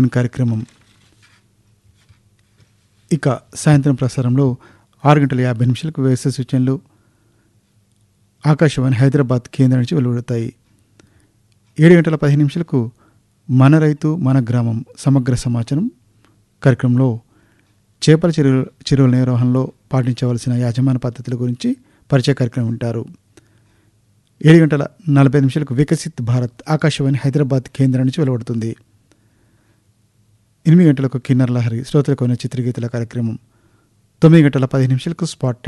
tiffin కార్యక్రమం ఇక సాయంత్రం ప్రసారంలో ఆరు గంటల యాభై నిమిషాలకు వ్యవసాయ సూచనలు ఆకాశవాణి హైదరాబాద్ కేంద్రం నుంచి వెలువడతాయి ఏడు గంటల పదిహేను నిమిషాలకు మన రైతు మన గ్రామం సమగ్ర సమాచారం కార్యక్రమంలో చేపల చెరువు చెరువుల నిర్వహణలో పాటించవలసిన యాజమాన్య పద్ధతుల గురించి పరిచయ కార్యక్రమం ఉంటారు ఏడు గంటల నలభై నిమిషాలకు వికసిత్ భారత్ ఆకాశవాణి హైదరాబాద్ కేంద్రం నుంచి వెలువడుతుంది ఎనిమిది గంటలకు కిన్నర్ లహరి శ్రోతలకు ఉన్న చిత్రగీతల కార్యక్రమం తొమ్మిది గంటల పదిహేను నిమిషాలకు స్పాట్